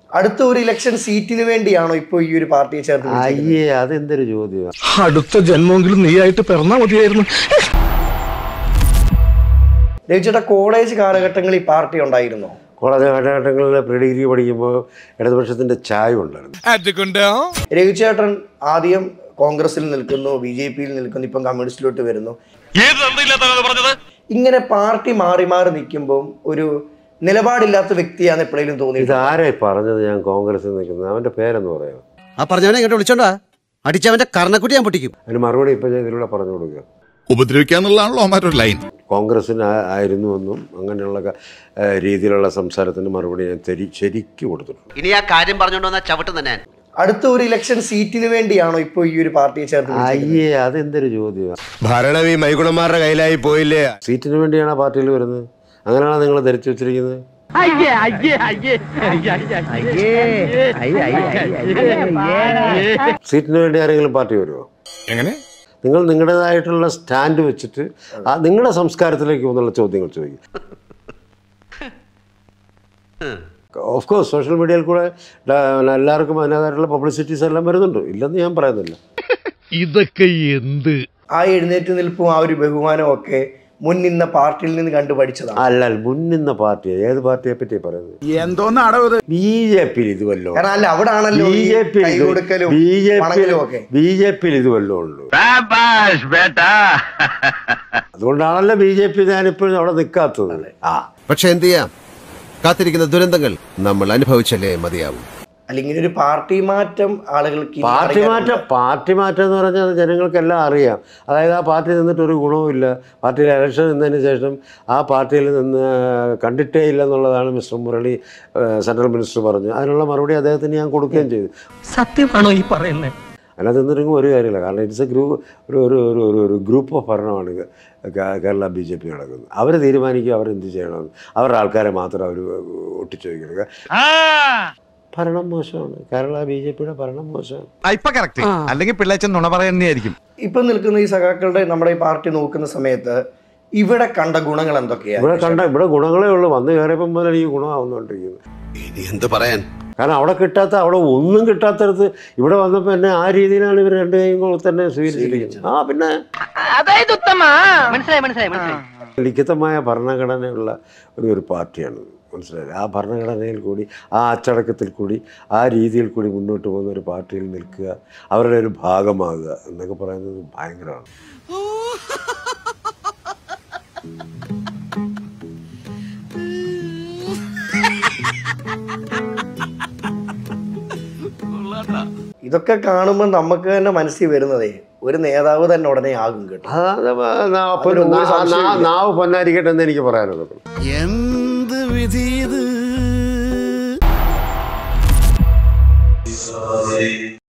അടുത്ത ഒരു ഇലക്ഷൻ സീറ്റിന് വേണ്ടിയാണോ ഇപ്പോൾ ഈ ഒരു പാർട്ടിയെ ചേർത്ത് പിടിച്ചിരിക്കുന്നത്? അയ്യേ അതെന്തൊരു ചോദ്യം അടുത്ത ജന്മമെങ്കിലും നീയായിട്ട് പിറന്നാ മതിയായിരുന്നു രവിചേട്ടാ കോളേജ് കാലഘട്ടങ്ങളിൽ ഈ പാർട്ടി ഉണ്ടായിരുന്നോ കോളേജ് കാലഘട്ടങ്ങളിൽ പ്രീ ഡിഗ്രി പഠിക്കുമ്പോൾ ഇടതുപക്ഷത്തിൻ്റെ ചായ ഉണ്ടായിരുന്നു രവിചേട്ടൻ ആദ്യം കോൺഗ്രസിൽ നിൽക്കുന്നു ബി ജെ പിയിൽ നിൽക്കുന്നു ഇപ്പം കമ്മ്യൂണിസ്റ്റിലോട്ട് വരുന്നു ഇങ്ങനെ പാർട്ടി മാറി മാറി നിൽക്കുമ്പോൾ ഒരു നിലപാടില്ലാത്ത വ്യക്തിയാണ് എപ്പോഴേലും തോന്നിയത് ഇതാരെ പറഞ്ഞത് ഞാൻ കോൺഗ്രസിൽ നിൽക്കുന്നത് അവൻ്റെ പേരെന്ന് പറയാം ആ പറഞ്ഞവനെ ഇങ്ങോട്ട് വിളിച്ചോണ്ടാ അടിച്ചവന്റെ കർണക്കുട്ടി ഞാൻ പൊട്ടിക്കും അതിന് മറുപടി ഇപ്പം ഞാൻ ഇതിലൂടെ പറഞ്ഞു കൊടുക്കുക ഉപദ്രവിക്കാന്നുള്ളതാണല്ലോ അവന്മാരുടെ ലൈൻ കോൺഗ്രസ്സിന് ആ- ആയിരുന്നുവെന്നും അങ്ങനെയുള്ള ക- ഏഹ് രീതിയിലുള്ള സംസാരത്തിന് മറുപടി ഞാൻ തെരി ശരിക്ക് കൊടുത്തിട്ടുണ്ട് ഇനി ആ കാര്യം പറഞ്ഞോണ്ട് വന്ന ചവിട്ട് തന്നെ അടുത്ത ഒരു ഇലക്ഷൻ സീറ്റിന് വേണ്ടിയാണോ ഇപ്പോൾ ഈ ഒരു പാർട്ടിയെ ചേർത്ത് പിടിച്ചിരിക്കുന്നത്? അയ്യേ അതെന്തൊരു ചോദ്യം ഭരണം ഈ മൈഗുണന്മാരുടെ കയ്യിലായി പോയില്ലേ സീറ്റിന് വേണ്ടിയാണ് ആ പാർട്ടിയിൽ വരുന്നത് അങ്ങനെയാണ് നിങ്ങൾ ധരിച്ചു വെച്ചിരിക്കുന്നത് സീറ്റിന് വേണ്ടി ആരെങ്കിലും പാർട്ടി വരുമോ എങ്ങനെ നിങ്ങൾ നിങ്ങളുടേതായിട്ടുള്ള സ്റ്റാൻഡ് വെച്ചിട്ട് ആ നിങ്ങളുടെ സംസ്കാരത്തിലേക്ക് എന്നുള്ള ചോദ്യങ്ങൾ ചോദിക്കും ഓഫ് കോഴ്സ് സോഷ്യൽ മീഡിയയിൽ കൂടെ ഡ- എല്ലാവർക്കും അതിനകത്തായിട്ടുള്ള പബ്ലിസിറ്റീസ് എല്ലാം വരുന്നുണ്ട് ഇല്ലെന്ന് ഞാൻ പറയുന്നില്ല ഇതൊക്കെ എന്ത് ആ എഴുന്നേറ്റ് നിൽപ്പും ആ ഒരു ബഹുമാനവും ഒക്കെ മുൻ നിന്ന പാർട്ടിയിൽ നിന്ന് കണ്ടു പഠിച്ചതാണ് അല്ല മുന്നിന്ന പാർട്ടി ഏത് പാർട്ടിയെ പറ്റി പറയുന്നത് എന്തോന്നാടോ ഇത് ബി ജെ പിയിൽ ഇത് വല്ലോ കാരണം അല്ല അവിടെ ആണല്ലോ ബി ഈ ജെ പി കൈ കൊടുക്കലും ബി ജെ വണങ്ങലും ഒക്കെ ബി ജെ പിയിൽ ഇത് വല്ലോ ഉള്ളൂ അതുകൊണ്ടാണല്ലോ ബി ജെ പി ഞാനിപ്പോഴും അവിടെ നിൽക്കാത്തത് ആ പക്ഷെ എന്ത് ചെയ്യാം കാത്തിരിക്കുന്ന ദുരന്തങ്ങൾ നമ്മൾ അനുഭവിച്ചല്ലേ മതിയാവും അല്ല ഇങ്ങനെ ഒരു പാർട്ടി മാറ്റം ആളുകൾക്ക് ഇനി പാർട്ടി അറിയാനുണ്ട്. മാറ്റം പാർട്ടി മാറ്റം എന്ന് പറഞ്ഞാൽ ജനങ്ങൾക്കെല്ലാം അറിയാം അതായത് ആ പാർട്ടി നിന്നിട്ട് ഒരു ഗുണവുമില്ല പാർട്ടിയിൽ ഇലക്ഷൻ നിന്നതിന് ശേഷം ആ പാർട്ടിയിൽ നിന്ന് കണ്ടിട്ടേ ഇല്ല എന്നുള്ളതാണ് മിസ്റ്റർ മുരളി ഏഹ്, സെൻട്രൽ മിനിസ്റ്റർ പറഞ്ഞു അതിനുള്ള മറുപടി അദ്ദേഹത്തിന് ഞാൻ കൊടുക്കുകയും ചെയ്തു സത്യമാണോ ഈ പറയുന്നത് അതിനകത്ത് നിന്നിട്ടെങ്കിൽ ഒരു കാര്യമില്ല കാരണം ഇറ്റ്സ് എ ഗ്രൂപ്പ് ഒരു ഒരു ഒരു ഒരു ഒരു ഗ്രൂപ്പ് ഓഫ് ഭരണമാണ് ഇത് കേ- കേരള ബി ജെ പി നടക്കുന്നത് അവർ തീരുമാനിക്കുക അവരെന്ത് ചെയ്യണമെന്ന് അവരുടെ ആൾക്കാരെ മാത്രം അവർ ഒട്ടിച്ചു വയ്ക്കുന്നത് ഭരണം മോശമാണ് കേരള ബി ജെ പിയുടെ ഭരണം മോശമാണ് ഇപ്പൊ കറക്റ്റ് അല്ലെങ്കിൽ പിള്ളേച്ചൻ നുണ പറയുന്നതായിരിക്കും ഇപ്പൊ നിൽക്കുന്ന ഈ സഖാക്കളുടെ നമ്മുടെ ഈ പാർട്ടി നോക്കുന്ന സമയത്ത് ഇവിടെ കണ്ട ഗുണങ്ങൾ എന്തൊക്കെയാണ് ഇവിടെ കണ്ട ഇവിടെ ഗുണങ്ങളേ ഉള്ളൂ വന്ന് കയറിയപ്പം മുതൽ ഈ ഗുണമാവുന്നുകൊണ്ടിരിക്കുന്നത് ഇനി എന്ത് പറയാൻ കാരണം അവിടെ കിട്ടാത്ത അവിടെ ഒന്നും കിട്ടാത്തടത്ത് ഇവിടെ വന്നപ്പോൾ എന്നെ ആ രീതിയിലാണ് ഇവർ രണ്ട് കൈകൾ തന്നെ സ്വീകരിച്ചിരിക്കുന്നത് ആ പിന്നെ മനസ്സിലായി മനസ്സിലായി മനസ്സിലായി ലിഖിതമായ ഭരണഘടനയുള്ള ഒരു ഒരു പാർട്ടിയാണ് മനസ്സിലായത് ആ ഭരണഘടനയിൽ കൂടി ആ അച്ചടക്കത്തിൽ കൂടി ആ രീതിയിൽ കൂടി മുന്നോട്ട് പോകുന്ന ഒരു പാർട്ടിയിൽ നിൽക്കുക അവരുടെ ഒരു ഭാഗമാകുക എന്നൊക്കെ പറയുന്നത് ഭയങ്കരമാണ് ഇതൊക്കെ കാണുമ്പോൾ നമുക്ക് തന്നെ മനസ്സിൽ വരുന്നതേ ഒരു നേതാവ് തന്നെ ഉടനെ ആകും കേട്ടോ അത് നാ- അതിൽ ഒരു നാ- സംശയവുമില്ല. നാ- നാവ് പൊന്നായിരിക്കട്ടെ എന്ന് എനിക്ക് പറയാനുള്ളൂ എന്ത് വിധി ഇത്